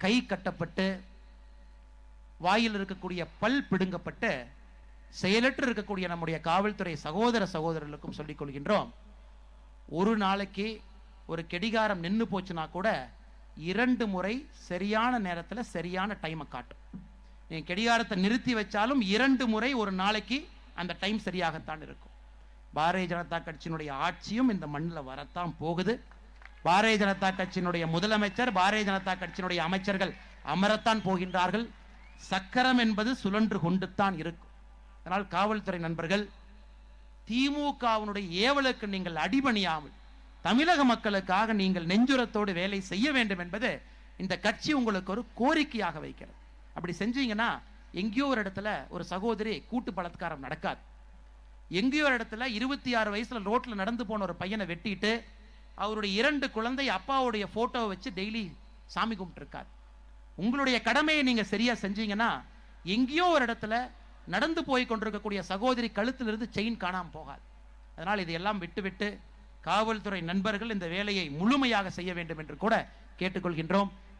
கை கட்டப்பட்டு வாயில் இருக்கக்கூடிய பல் பிடுங்கப்பட்டு செயலற்று இருக்கக்கூடிய நம்முடைய காவல்துறை சகோதர சகோதரர்களுக்கும் சொல்லிக் கொள்கின்றோம் ஒரு நாளைக்கு ஒரு கெடிகாரம் நின்று போச்சுன்னா கூட இரண்டு முறை சரியான நேரத்தில் சரியான டைமை காட்டும் நீங்கள் கெடிகாரத்தை நிறுத்தி வச்சாலும் இரண்டு முறை ஒரு நாளைக்கு அந்த டைம் சரியாகத்தான் இருக்கும் பாரதிய ஜனதா கட்சியினுடைய ஆட்சியும் இந்த மண்ணில் வரத்தான் போகுது பாரதிய ஜனதா கட்சியினுடைய முதலமைச்சர் பாரதிய ஜனதா கட்சியினுடைய அமைச்சர்கள் அமரத்தான் போகின்றார்கள் சக்கரம் என்பது சுழன்று கொண்டுத்தான் இருக்கும் அதனால் காவல்துறை நண்பர்கள் திமுகவினுடைய ஏவலுக்கு நீங்கள் அடிபணியாமல் தமிழக மக்களுக்காக நீங்கள் நெஞ்சுரத்தோடு வேலை செய்ய வேண்டும் என்பது இந்த கட்சி உங்களுக்கு ஒரு கோரிக்கையாக வைக்கிறது அப்படி செஞ்சீங்கன்னா எங்கேயோ ஒரு இடத்துல ஒரு சகோதரி கூட்டு பலாத்காரம் நடக்காது எங்கேயோ ஒரு இடத்துல இருபத்தி ஆறு வயசுல ரோட்ல நடந்து போன ஒரு பையனை வெட்டிட்டு அவருடைய இரண்டு குழந்தை அப்பாவுடைய போட்டோவை வச்சு டெய்லி சாமி கும்பிட்டுருக்காரு உங்களுடைய கடமையை நீங்க சரியா செஞ்சீங்கன்னா எங்கேயோ ஒரு இடத்துல நடந்து போய் கொண்டிருக்கக்கூடிய சகோதரி கழுத்திலிருந்து செயின் காணாம போகாது அதனால் இதையெல்லாம் விட்டுவிட்டு காவல்துறை நண்பர்கள் இந்த வேலையை முழுமையாக செய்ய வேண்டும் என்று கூட கேட்டுக்கொள்கின்றோம்